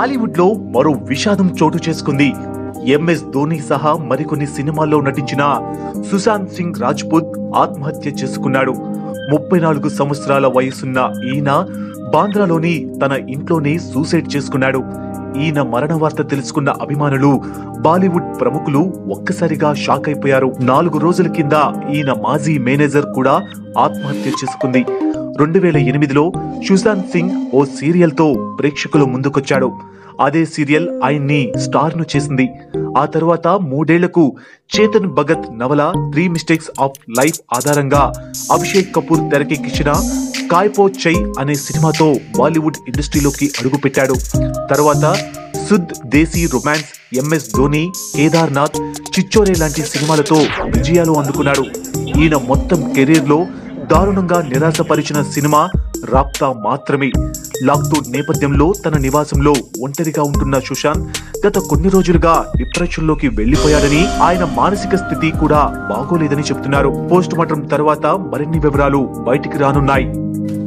బాలీవుడ్ లో మరో విషాదం చోటు చేసుకుంది ఎంఎస్ ధోని సహా మరికొన్ని సినిమాల్లో నటించిన సుశాంత్ సింగ్ రాజ్పుత్ ఆత్మహత్య చేసుకున్నాడు ముప్పై నాలుగు సంవత్సరాల వయసున్న ఈయన బాంద్రాలోని తన ఇంట్లోనే సూసైడ్ చేసుకున్నాడు ఈయన మరణ వార్త తెలుసుకున్న అభిమానులు బాలీవుడ్ ప్రముఖులు ఒక్కసారిగా షాక్ అయిపోయారు నాలుగు రోజుల కింద ఈయన మాజీ మేనేజర్ కూడా ఆత్మహత్య చేసుకుంది రెండు వేల ఎనిమిదిలో సుశాంత్ సింగ్ ఓ సీరియల్ తో ప్రేక్షకుల ముందుకొచ్చాడు అదే సీరియల్ ఆయన్ని స్టార్ ను చేసింది ఆ తర్వాత మూడేళ్లకు చేతన్ భగత్ నవల త్రీ మిస్టేక్స్ ఆఫ్ లైఫ్ ఆధారంగా అభిషేక్ కపూర్ తెరకెక్కించిన కాయ్పో చై అనే సినిమాతో బాలీవుడ్ ఇండస్ట్రీలోకి అడుగుపెట్టాడు తర్వాత సుద్ దేశీ రొమాన్స్ ఎంఎస్ ధోని కేదార్నాథ్ చిచ్చోరే లాంటి సినిమాలతో విజయాలు అందుకున్నాడు ఈయన మొత్తం కెరీర్ లో దారుణంగా నిరాశపరిచిన సినిమా రాప్తా మాత్రమే లాక్డౌన్ నేపథ్యంలో తన నివాసంలో ఒంటరిగా ఉంటున్న సుశాంత్ గత కొన్ని రోజులుగా డిప్రెషన్ లోకి వెళ్లిపోయాడని ఆయన మానసిక స్థితి కూడా బాగోలేదని చెబుతున్నారు పోస్ట్ మార్టం తర్వాత మరిన్ని వివరాలు బయటికి రానున్నాయి